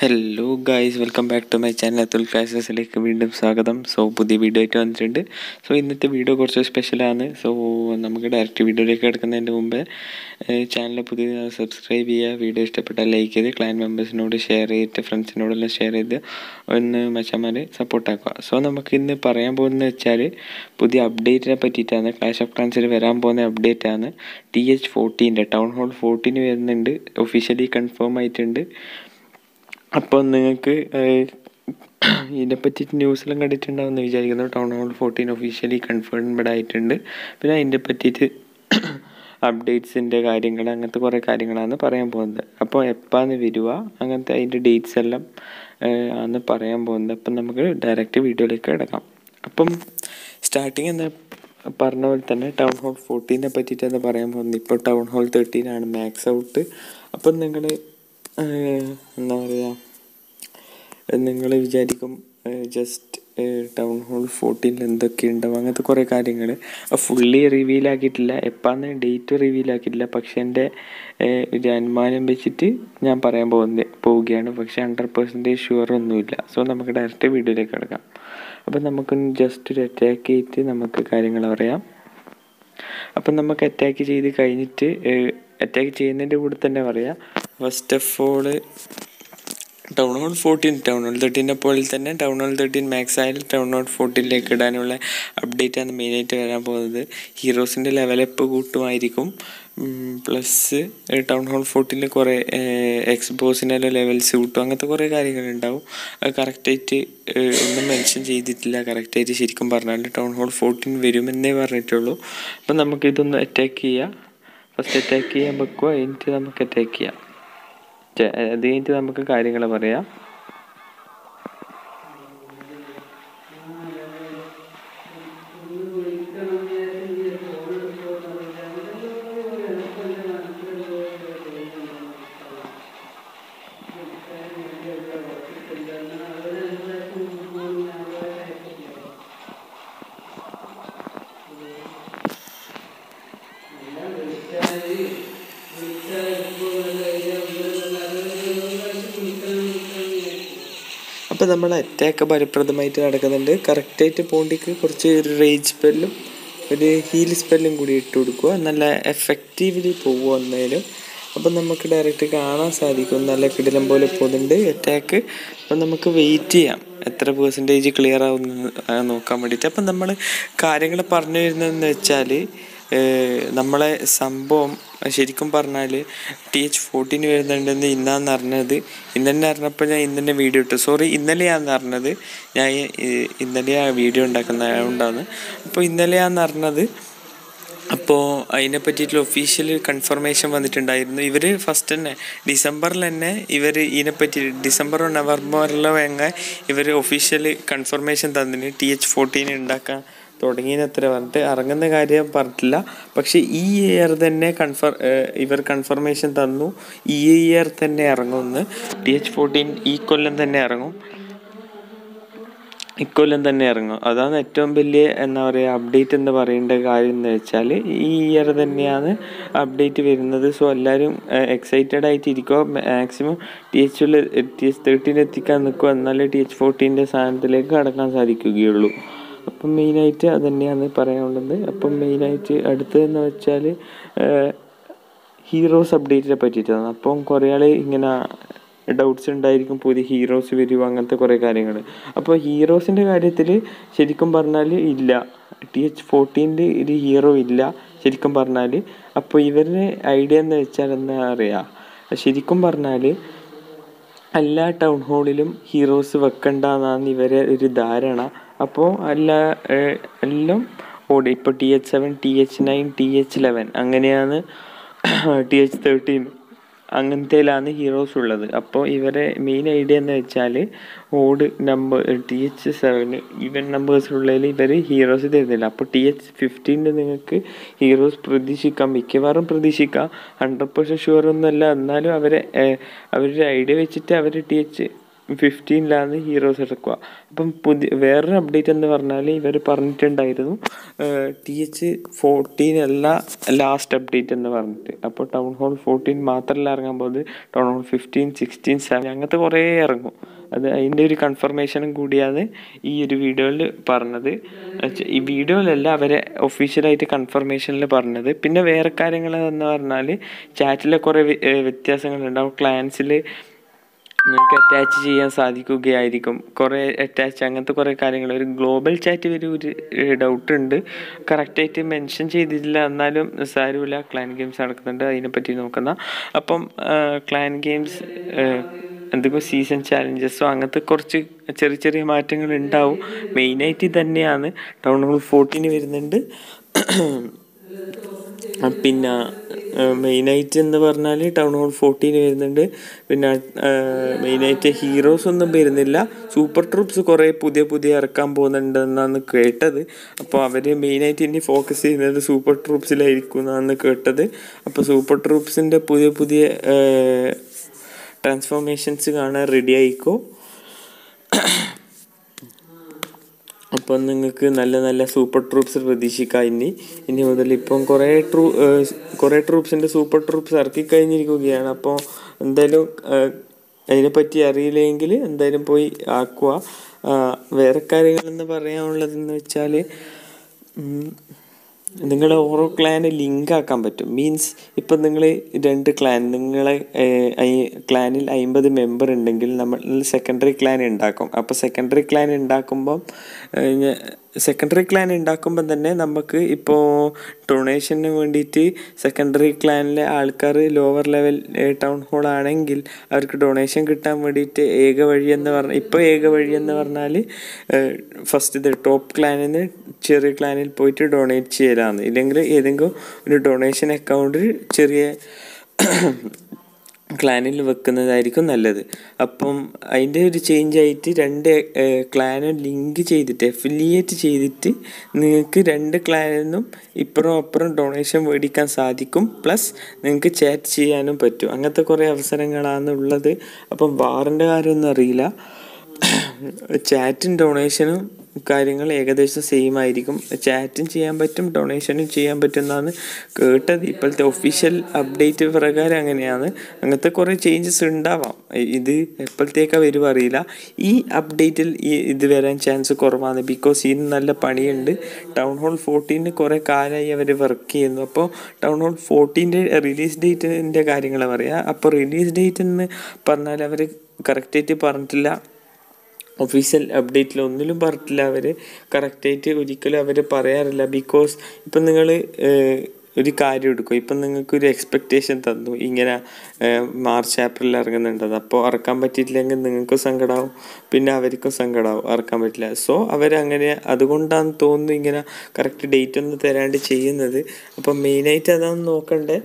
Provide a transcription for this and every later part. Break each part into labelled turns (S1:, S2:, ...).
S1: hello guys welcome back to my channel Athul ക്ലാസസിലേക്ക് വീണ്ടും സ്വാഗതം സോ പുതിയ വീഡിയോ ആയിട്ട് വന്നിട്ടുണ്ട് സോ ഇന്നത്തെ വീഡിയോ കുറച്ച് സ്പെഷ്യലാണ് സോ നമുക്ക് ഡയറക്റ്റ് വീഡിയോയിലേക്ക് കിടക്കുന്നതിന് മുമ്പ് ചാനൽ പുതിയ സബ്സ്ക്രൈബ് ചെയ്യുക വീഡിയോ ഇഷ്ടപ്പെട്ടാൽ ലൈക്ക് ചെയ്ത് ക്ലയൻറ്റ് മെമ്പേഴ്സിനോട് ഷെയർ ചെയ്തിട്ട് ഫ്രണ്ട്സിനോടെല്ലാം ഷെയർ ചെയ്ത് ഒന്ന് മച്ചന്മാരെ സപ്പോർട്ടാക്കുക സോ നമുക്ക് ഇന്ന് പറയാൻ പോകുന്നത് വെച്ചാൽ പുതിയ അപ്ഡേറ്റിനെ പറ്റിയിട്ടാണ് ക്ലാഷ് ഓഫ് ക്ലാൻസിൽ വരാൻ പോകുന്ന അപ്ഡേറ്റ് ആണ് ടി എച്ച് ഫോർട്ടീൻ്റെ ടൗൺ ഹോൾ ഫോർട്ടീന് വരുന്നുണ്ട് ഒഫീഷ്യലി കൺഫേം ആയിട്ടുണ്ട് അപ്പോൾ നിങ്ങൾക്ക് ഇതിനെപ്പറ്റി ന്യൂസിലും കണ്ടിട്ടുണ്ടാവുമെന്ന് വിചാരിക്കുന്നു town hall fourteen officially confirmed ആയിട്ടുണ്ട് പിന്നെ അതിൻ്റെ പറ്റിയിട്ട് അപ്ഡേറ്റ്സിൻ്റെ കാര്യങ്ങൾ അങ്ങനത്തെ കുറേ കാര്യങ്ങളാണ് പറയാൻ പോകുന്നത് അപ്പോൾ എപ്പാന്ന് വരിക അങ്ങനത്തെ അതിൻ്റെ ഡേറ്റ്സ് എല്ലാം ആണ് പറയാൻ പോകുന്നത് അപ്പം നമുക്ക് ഡയറക്റ്റ് വീഡിയോയിലേക്ക് കിടക്കാം അപ്പം സ്റ്റാർട്ടിങ് എന്താ പറഞ്ഞ പോലെ തന്നെ ടൗൺ ഹോൾ ഫോർട്ടീനെ പറ്റിയിട്ടാണ് പറയാൻ പോകുന്നത് ഇപ്പോൾ ടൗൺ ഹോൾ തേർട്ടീൻ ആണ് മാക്സ് ഔട്ട് അപ്പം നിങ്ങൾ എന്താ പറയുക നിങ്ങൾ വിചാരിക്കും ജസ്റ്റ് ടൗൺ ഹോൾ ഫോർട്ടീനിൽ എന്തൊക്കെ ഉണ്ടാവും അങ്ങനത്തെ കുറേ കാര്യങ്ങൾ ഫുള്ളി റിവീൽ ആക്കിയിട്ടില്ല എപ്പാന്ന് ഡേറ്റ് റിവീൽ ആക്കിയിട്ടില്ല പക്ഷെ എൻ്റെ ഒരു അനുമാനം വെച്ചിട്ട് ഞാൻ പറയാൻ പോകുന്ന പോവുകയാണ് പക്ഷെ ഹൺഡ്രഡ് പെർസെൻറ്റേജ് ഷുവർ ഒന്നുമില്ല സോ നമുക്ക് ഡയറക്റ്റ് വീഡിയോയിലേക്ക് കിടക്കാം അപ്പം നമുക്ക് ജസ്റ്റ് ഒരു അറ്റാക്ക് ചെയ്തിട്ട് നമുക്ക് കാര്യങ്ങൾ പറയാം അപ്പം നമുക്ക് അറ്റാക്ക് ചെയ്ത് കഴിഞ്ഞിട്ട് അറ്റാക്ക് ചെയ്യുന്നതിൻ്റെ കൂടെ തന്നെ പറയാം first of all town hall fourteen town hall തേർട്ടീനെ പോലെ തന്നെ ടൗൺ ഹോൾ തേർട്ടീൻ മാക്സ് ആയാലും ടൗൺ ഹോൾ ഫോർട്ടീനിലേക്ക് ഇടാനുള്ള അപ്ഡേറ്റ് ആണ് മെയിനായിട്ട് വരാൻ പോകുന്നത് ഹീറോസിൻ്റെ ലെവലപ്പ് കൂട്ടുമായിരിക്കും പ്ലസ് ടൗൺ ഹോൾ ഫോർട്ടീനിൽ കുറേ എക്സ്ബോസിനെല്ലാം ലെവൽസ് കൂട്ടും അങ്ങനത്തെ കുറേ കാര്യങ്ങളുണ്ടാവും അത് കറക്റ്റായിട്ട് ഒന്നും മെൻഷൻ ചെയ്തിട്ടില്ല കറക്റ്റായിട്ട് ശരിക്കും പറഞ്ഞാൽ ടൗൺ ഹോൾ ഫോർട്ടീൻ വരുമെന്നേ പറഞ്ഞിട്ടുള്ളൂ അപ്പം നമുക്കിതൊന്ന് അറ്റാക്ക് ചെയ്യാം ഫസ്റ്റ് അറ്റാക്ക് ചെയ്യാൻ വെക്കുക എന്നിട്ട് നമുക്ക് അറ്റാക്ക് ചെയ്യാം അത് കഴിഞ്ഞിട്ട് നമുക്ക് കാര്യങ്ങൾ പറയാം അപ്പോൾ നമ്മൾ അറ്റാക്ക് ഫലപ്രദമായിട്ട് നടക്കുന്നുണ്ട് കറക്റ്റായിട്ട് പോണ്ടിക്ക് കുറച്ച് ഒരു റേജ് സ്പെല്ലും ഒരു ഹീൽ സ്പെല്ലും കൂടി ഇട്ട് കൊടുക്കുക നല്ല എഫക്റ്റീവ്ലി പോകുക എന്നാലും അപ്പം നമുക്ക് ഡയറക്റ്റ് കാണാൻ സാധിക്കും നല്ല കിടിലം പോലെ പോകുന്നുണ്ട് അറ്റാക്ക് അപ്പം നമുക്ക് വെയിറ്റ് ചെയ്യാം എത്ര പേഴ്സൻറ്റേജ് ക്ലിയർ ആവുന്ന നോക്കാൻ വേണ്ടിയിട്ട് അപ്പം നമ്മൾ കാര്യങ്ങൾ പറഞ്ഞു വരുന്നതെന്ന് വെച്ചാൽ നമ്മളെ സംഭവം ശരിക്കും പറഞ്ഞാൽ ടി എച്ച് ഫോർട്ടീന് വരുന്നുണ്ടെന്ന് ഇന്നാന്ന് അറിഞ്ഞത് ഇന്ന് തന്നെ അറിഞ്ഞപ്പോൾ ഞാൻ ഇന്ന് തന്നെ വീഡിയോ ഇട്ടു സോറി ഇന്നലെയാന്ന് അറിഞ്ഞത് ഞാൻ ഇന്നലെ ആ വീഡിയോ ഉണ്ടാക്കുന്നതുകൊണ്ടാണ് അപ്പോൾ ഇന്നലെയാന്ന് അറിഞ്ഞത് അപ്പോൾ അതിനെ പറ്റിയിട്ടുള്ള ഒഫീഷ്യൽ കൺഫർമേഷൻ വന്നിട്ടുണ്ടായിരുന്നു ഇവർ ഫസ്റ്റ് തന്നെ ഡിസംബറിൽ തന്നെ ഇവർ ഇതിനെപ്പറ്റി ഡിസംബറോ നവംബറിലോ എങ്ങനെ ഇവർ ഒഫീഷ്യൽ കൺഫർമേഷൻ തന്നിന് ടി എച്ച് ഫോർട്ടീൻ ഉണ്ടാക്കാൻ തുടങ്ങിയെത്ര പറഞ്ഞിട്ട് ഇറങ്ങുന്ന കാര്യം പറഞ്ഞിട്ടില്ല പക്ഷെ ഈ ഇയർ തന്നെ കൺഫർ ഇവർ കൺഫർമേഷൻ തന്നു ഈ ഇയർ തന്നെ ഇറങ്ങുമെന്ന് ടി എച്ച് ഫോർട്ടീൻ ഈ കൊല്ലം തന്നെ ഇറങ്ങും ഇക്കൊല്ലം തന്നെ ഇറങ്ങും അതാണ് ഏറ്റവും വലിയ എന്താ പറയുക അപ്ഡേറ്റ് എന്ന് പറയേണ്ട കാര്യം എന്ന് വെച്ചാൽ ഈ ഇയർ തന്നെയാണ് അപ്ഡേറ്റ് വരുന്നത് സോ എല്ലാവരും എക്സൈറ്റഡ് ആയിട്ട് ഇരിക്കുക maximum T H T H thirteen എത്തിക്കാൻ നിൽക്കുക എന്നാലേ ടി എച്ച് ഫോർട്ടീൻ്റെ സ്ഥാനത്തിലേക്ക് കടക്കാൻ സാധിക്കുകയുള്ളൂ അപ്പം മെയിനായിട്ട് അത് തന്നെയാണ് പറയാനുള്ളത് അപ്പം മെയിനായിട്ട് അടുത്തതെന്ന് വെച്ചാൽ ഹീറോസ് അപ്ഡേറ്റിനെ പറ്റിയിട്ടാണ് അപ്പം കുറേ ആൾ ഇങ്ങനെ ഡൗട്ട്സ് ഉണ്ടായിരിക്കും പുതിയ ഹീറോസ് വരുമോ അങ്ങനത്തെ കുറേ കാര്യങ്ങൾ അപ്പോൾ ഹീറോസിൻ്റെ കാര്യത്തിൽ ശരിക്കും പറഞ്ഞാൽ ഇല്ല ടി എച്ച് ഫോർട്ടീനിൽ ഒരു ഹീറോ ഇല്ല ശരിക്കും പറഞ്ഞാൽ അപ്പോൾ ഇവരുടെ ഐഡിയ എന്ന് വെച്ചാൽ എന്താ പറയുക ശരിക്കും പറഞ്ഞാൽ എല്ലാ ടൗൺ ഹാളിലും ഹീറോസ് വെക്കണ്ടെന്നാണ് ഇവരെ ഒരു ധാരണ അപ്പോൾ എല്ലാ എല്ലാം ഓടി ഇപ്പോൾ T H seven T H nine T H eleven അങ്ങനെയാണ് ടി എച്ച് തേർട്ടീൻ അങ്ങനത്തേലാണ് ഹീറോസ് ഉള്ളത് അപ്പോൾ ഇവരെ മെയിൻ ഐഡിയ എന്ന് വെച്ചാൽ ഓഡ് നമ്പർ ടി എച്ച് സെവന് ഈവൻ നമ്പേഴ്സിലുള്ളതിൽ ഇവർ ഹീറോസ് തരുന്നില്ല അപ്പോൾ ടി എച്ച് ഫിഫ്റ്റീനിൽ നിങ്ങൾക്ക് ഹീറോസ് പ്രതീക്ഷിക്കാം മിക്കവാറും പ്രതീക്ഷിക്കാം ഹൺഡ്രഡ് പെർസെൻറ്റ് ഷുവർ ഒന്നുമല്ല എന്നാലും അവരെ അവരുടെ ഐഡിയ വെച്ചിട്ട് അവർ ടി എച്ച് ഫിഫ്റ്റീനിലാണ് ഹീറോസ് എടുക്കുക അപ്പം പുതിയ വേറൊരു അപ്ഡേറ്റ് എന്ന് പറഞ്ഞാൽ ഇവർ പറഞ്ഞിട്ടുണ്ടായിരുന്നു ടി എച്ച് ഫോർട്ടീൻ അല്ല ലാസ്റ്റ് അപ്ഡേറ്റ് എന്ന് പറഞ്ഞിട്ട് അപ്പോൾ ടൗൺ ഹോൾ ഫോർട്ടീൻ മാത്രമല്ല ഇറങ്ങാൻ പോകുന്നത് town hall fifteen sixteen seven അങ്ങനത്തെ കുറേ ഇറങ്ങും അത് അതിൻ്റെ ഒരു കൺഫർമേഷനും കൂടിയാണ് ഈ ഒരു വീഡിയോയിൽ പറഞ്ഞത് എന്നുവെച്ചാ ഈ വീഡിയോയിലല്ല അവരെ ഒഫീഷ്യലായിട്ട് കൺഫർമേഷനിൽ പറഞ്ഞത് പിന്നെ വേറെ കാര്യങ്ങൾ എന്ന് പറഞ്ഞാൽ ചാറ്റിലെ കുറേ വ്യ- ഏഹ് വ്യത്യാസങ്ങളുണ്ടാവും ക്ലാൻസിൽ നിങ്ങൾക്ക് അറ്റാച്ച് ചെയ്യാൻ സാധിക്കുകയായിരിക്കും കുറേ അറ്റാച്ച് അങ്ങനത്തെ കുറേ കാര്യങ്ങൾ ഒരു ഗ്ലോബൽ ചാറ്റ് വരെ ഒരു ഡൗട്ട് ഉണ്ട് കറക്റ്റായിട്ട് മെൻഷൻ ചെയ്തിട്ടില്ല എന്നാലും സാരമില്ല ക്ലാൻ ഗെയിംസ് നടക്കുന്നുണ്ട് അതിനെപ്പറ്റി നോക്കുന്ന അപ്പം ക്ലാൻ ഗെയിംസ് എന്തൊക്കെ സീസൺ ചാലഞ്ചസോ അങ്ങനത്തെ കുറച്ച് ചെറിയ ചെറിയ മാറ്റങ്ങൾ ഉണ്ടാവും മെയിനായിട്ട് ഇത് തന്നെയാണ് ടൗൺ ഹോൾ ഫോർട്ടീന് വരുന്നുണ്ട് ആ, പിന്നെ മെയിനായിട്ട് എന്ന് പറഞ്ഞാൽ ടൗൺ ഹോൾ ഫോർട്ടീൻ വരുന്നുണ്ട് പിന്നെ മെയിനായിട്ട് ഹീറോസ് ഒന്നും വരുന്നില്ല സൂപ്പർ ട്രൂപ്സ് കുറേ പുതിയ പുതിയ ഇറക്കാൻ പോകുന്നുണ്ടെന്നാണ് കേട്ടത് അപ്പോൾ അവർ മെയിനായിട്ട് ഇനി ഫോക്കസ് ചെയ്യുന്നത് സൂപ്പർ ട്രൂപ്സിലായിരിക്കും എന്നാണ് കേട്ടത് അപ്പോൾ സൂപ്പർ ട്രൂപ്സിൻ്റെ പുതിയ പുതിയ ട്രാൻസ്ഫോർമേഷൻസ് കാണാൻ റെഡി ആയിക്കോ അപ്പം നിങ്ങൾക്ക് നല്ല നല്ല സൂപ്പർ ട്രൂപ്സ് പ്രതീക്ഷിക്കാം ഇനി ഇനി മുതൽ ഇപ്പം കുറേ ട്രൂ കുറേ ട്രൂപ്സിൻ്റെ സൂപ്പർ ട്രൂപ്സ് ഇറക്കി കഴിഞ്ഞിരിക്കുകയാണ് അപ്പോൾ എന്തായാലും ഏഹ്, അതിനെപ്പറ്റി അറിയില്ലെങ്കിൽ എന്തായാലും പോയി ആക്കുക ആ, വേറെ കാര്യങ്ങളെന്ന് പറയാനുള്ളതെന്ന് വെച്ചാൽ നിങ്ങളെ ഓരോ ക്ലാന് ലിങ്ക് ആക്കാൻ പറ്റും മീൻസ് ഇപ്പം നിങ്ങൾ രണ്ട് ക്ലാൻ നിങ്ങളെ ക്ലാനിൽ അമ്പത് മെമ്പർ ഉണ്ടെങ്കിൽ നമ്മൾ സെക്കൻഡറി ക്ലാൻ ഉണ്ടാക്കും അപ്പോൾ സെക്കൻഡറി ക്ലാൻ ഉണ്ടാക്കുമ്പം സെക്കൻഡറി ക്ലാൻ ഉണ്ടാക്കുമ്പം തന്നെ നമുക്ക് ഇപ്പോൾ ഡൊണേഷന് വേണ്ടിയിട്ട് സെക്കൻഡറി ക്ലാനിലെ ആൾക്കാർ ലോവർ ലെവൽ ടൗൺ ഹോൾ ആണെങ്കിൽ അവർക്ക് ഡൊണേഷൻ കിട്ടാൻ വേണ്ടിയിട്ട് ഏക വഴി എന്ന് പറഞ്ഞാൽ ഇപ്പോൾ ഏക വഴി എന്ന് പറഞ്ഞാൽ ഫസ്റ്റ് ഇത് ടോപ്പ് ക്ലാനിൽ ചെറിയ ക്ലാനിൽ പോയിട്ട് ഡൊണേറ്റ് ചെയ്യലാണ് ഇല്ലെങ്കിൽ ഏതെങ്കിലും ഒരു ഡൊണേഷൻ അക്കൗണ്ടിൽ ചെറിയ ക്ലാനിൽ വെക്കുന്നതായിരിക്കും നല്ലത് അപ്പം അതിൻ്റെ ഒരു ചേഞ്ച് ആയിട്ട് രണ്ട് ക്ലാനും ലിങ്ക് ചെയ്തിട്ട് എഫിലിയേറ്റ് ചെയ്തിട്ട് നിങ്ങൾക്ക് രണ്ട് ക്ലാനിൽ നിന്നും ഇപ്പുറം അപ്പുറം ഡൊണേഷൻ മേടിക്കാൻ സാധിക്കും പ്ലസ് നിങ്ങൾക്ക് ചാറ്റ് ചെയ്യാനും പറ്റും അങ്ങനത്തെ കുറേ അവസരങ്ങളാണ് ഉള്ളത് അപ്പം വാറിൻ്റെ കാര്യമൊന്നും അറിയില്ല ചാറ്റും ഡൊണേഷനും കാര്യങ്ങൾ ഏകദേശം സെയിം ആയിരിക്കും ചാറ്റും ചെയ്യാൻ പറ്റും ഡൊണേഷനും ചെയ്യാൻ പറ്റും എന്നാണ് കേട്ടത് ഇപ്പോഴത്തെ ഒഫീഷ്യൽ അപ്ഡേറ്റ് പ്രകാരം അങ്ങനെയാണ് അങ്ങനത്തെ കുറേ ചേഞ്ചസ് ഉണ്ടാവാം ഇത് എപ്പോഴത്തേക്കാ വരും അറിയില്ല ഈ അപ്ഡേറ്റിൽ ഈ ഇത് വരാൻ ചാൻസ് കുറവാണ് ബിക്കോസ് ഇതിന് നല്ല പണിയുണ്ട് ടൗൺ ഹോൾ ഫോർട്ടീന് കുറേ കാലമായി അവർ വർക്ക് ചെയ്യുന്നു അപ്പോൾ ടൗൺ ഹോൾ ഫോർട്ടീൻ്റെ റിലീസ് ഡേറ്റിൻ്റെ കാര്യങ്ങൾ പറയാം അപ്പോൾ റിലീസ് ഡേറ്റ് എന്ന് പറഞ്ഞാൽ അവർ കറക്റ്റായിട്ട് പറഞ്ഞിട്ടില്ല ഒഫീഷ്യൽ അപ്ഡേറ്റിൽ ഒന്നിലും പറഞ്ഞിട്ടില്ല അവർ കറക്റ്റായിട്ട് ഒരിക്കലും അവർ പറയാറില്ല ബിക്കോസ് ഇപ്പം നിങ്ങൾ ഒരു കാര്യം എടുക്കും ഇപ്പം നിങ്ങൾക്ക് ഒരു എക്സ്പെക്റ്റേഷൻ തന്നു ഇങ്ങനെ ഏഹ്, മാർച്ച് ഏപ്രിലിൽ ഇറങ്ങുന്നുണ്ടത് അപ്പോൾ ഇറക്കാൻ പറ്റിയിട്ടില്ലെങ്കിൽ നിങ്ങൾക്കും സങ്കടമാവും പിന്നെ അവർക്കും സങ്കടമാവും ഇറക്കാൻ പറ്റില്ല സോ അവരങ്ങനെ അതുകൊണ്ടാണ് തോന്നുന്നു ഇങ്ങനെ കറക്റ്റ് ഡേറ്റ് ഒന്നും തരാണ്ട് ചെയ്യുന്നത് അപ്പം മെയിനായിട്ട് അതാണ് നോക്കണ്ടേ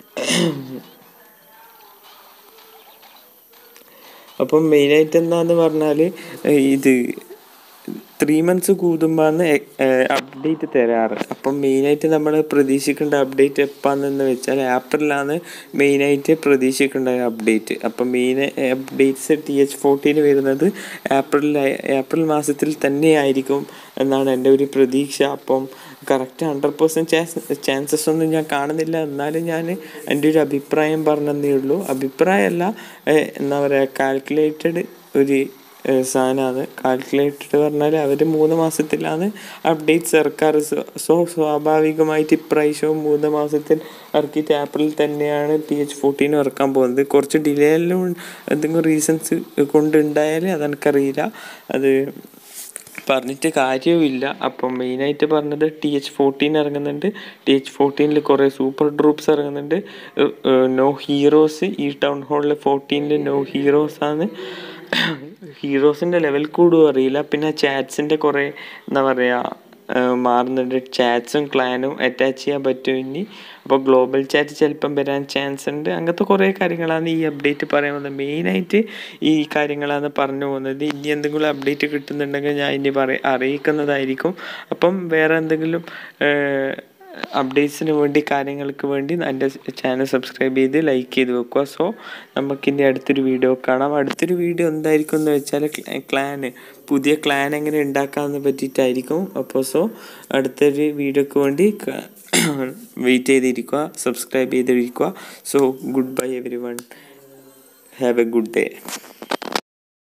S1: അപ്പം മെയിനായിട്ട് എന്താന്ന് പറഞ്ഞാൽ ഇത് ത്രീ മന്ത്സ് കൂടുമ്പോഴാണ് അപ്ഡേറ്റ് തരാറ് അപ്പം മെയിനായിട്ട് നമ്മൾ പ്രതീക്ഷിക്കേണ്ട അപ്ഡേറ്റ് എപ്പാന്ന് വെച്ചാൽ ഏപ്രിലാണ് മെയിനായിട്ട് പ്രതീക്ഷിക്കേണ്ട അപ്ഡേറ്റ് അപ്പം main updates T H fourteen വരുന്നത് ഏപ്രിൽ ഏപ്രിൽ മാസത്തിൽ തന്നെ ആയിരിക്കും എന്നാണ് എൻ്റെ ഒരു പ്രതീക്ഷ അപ്പം correct hundred percent chance chances ഒന്നും ഞാൻ കാണുന്നില്ല എന്നാലും ഞാൻ എൻ്റെ ഒരു അഭിപ്രായം പറഞ്ഞതേ ഉള്ളൂ അഭിപ്രായമല്ല ഏഹ്, എന്താ പറയുക കാൽക്കുലേറ്റഡ് ഒരു ഏഹ്, സാധനമാണ് കാൽക്കുലേറ്റഡ് പറഞ്ഞാൽ അവർ മൂന്ന് മാസത്തിലാണ് അപ്ഡേറ്റ്സ് ഇറക്കാറ് സോ- സോ സ്വാഭാവികമായിട്ട് ഇപ്രാവശ്യവും മൂന്ന് മാസത്തിൽ ഇറക്കിയിട്ട് ഏപ്രിൽ തന്നെയാണ് ടി എച്ച് ഫോർട്ടീൻ ഇറക്കാൻ പോകുന്നത് കുറച്ച് ഡിലേ എല്ലാം എന്തെങ്കിലും റീസൺസ് കൊണ്ടുണ്ടായാൽ അതെനിക്കറിയില്ല അത് പറഞ്ഞിട്ട് കാര്യവുമില്ല അപ്പം മെയിനായിട്ട് പറഞ്ഞത് ടി എച്ച് ഫോർട്ടീൻ ഇറങ്ങുന്നുണ്ട് ടി എച്ച് ഫോർട്ടീനിൽ കുറേ സൂപ്പർ ട്രൂപ്സ് ഇറങ്ങുന്നുണ്ട് നോ ഹീറോസ് ഈ ടൗൺ ഹാളിൽ ഫോർട്ടീനിൽ നോ ഹീറോസ് ആണ് ഹീറോസിൻ്റെ ലെവൽ കൂടും അറിയില്ല പിന്നെ ചാറ്റ്സിൻ്റെ കുറേ എന്താ പറയുക ഏഹ് മാറുന്നുണ്ട് ചാറ്റ്സും ക്ലാനും അറ്റാച്ച് ചെയ്യാൻ പറ്റും ഇനി അപ്പോൾ ഗ്ലോബൽ ചാറ്റ് ചിലപ്പം വരാൻ ചാൻസ് ഉണ്ട് അങ്ങനത്തെ കുറേ കാര്യങ്ങളാണ് ഈ അപ്ഡേറ്റ് പറയാൻ പോകുന്നത് മെയിനായിട്ട് ഈ കാര്യങ്ങളാണ് പറഞ്ഞു പോകുന്നത് ഇനി എന്തെങ്കിലും അപ്ഡേറ്റ് കിട്ടുന്നുണ്ടെങ്കിൽ ഞാൻ ഇനി പറ അറിയിക്കുന്നതായിരിക്കും അപ്പം വേറെ എന്തെങ്കിലും അപ്ഡേറ്റ്സിന് വേണ്ടി കാര്യങ്ങൾക്ക് വേണ്ടി എൻ്റെ ചാനൽ സബ്സ്ക്രൈബ് ചെയ്ത് ലൈക്ക് ചെയ്ത് വെക്കുക സോ നമുക്കിൻ്റെ അടുത്തൊരു വീഡിയോ കാണാം അടുത്തൊരു വീഡിയോ എന്തായിരിക്കും എന്ന് വെച്ചാൽ ക്ലാന് പുതിയ ക്ലാൻ എങ്ങനെ ഉണ്ടാക്കാമെന്ന് പറ്റിയിട്ടായിരിക്കും അപ്പോൾ സോ അടുത്തൊരു വീഡിയോക്ക് വേണ്ടി വെയിറ്റ് ചെയ്തിരിക്കുക സബ്സ്ക്രൈബ് ചെയ്തിരിക്കുക so goodbye everyone have a good day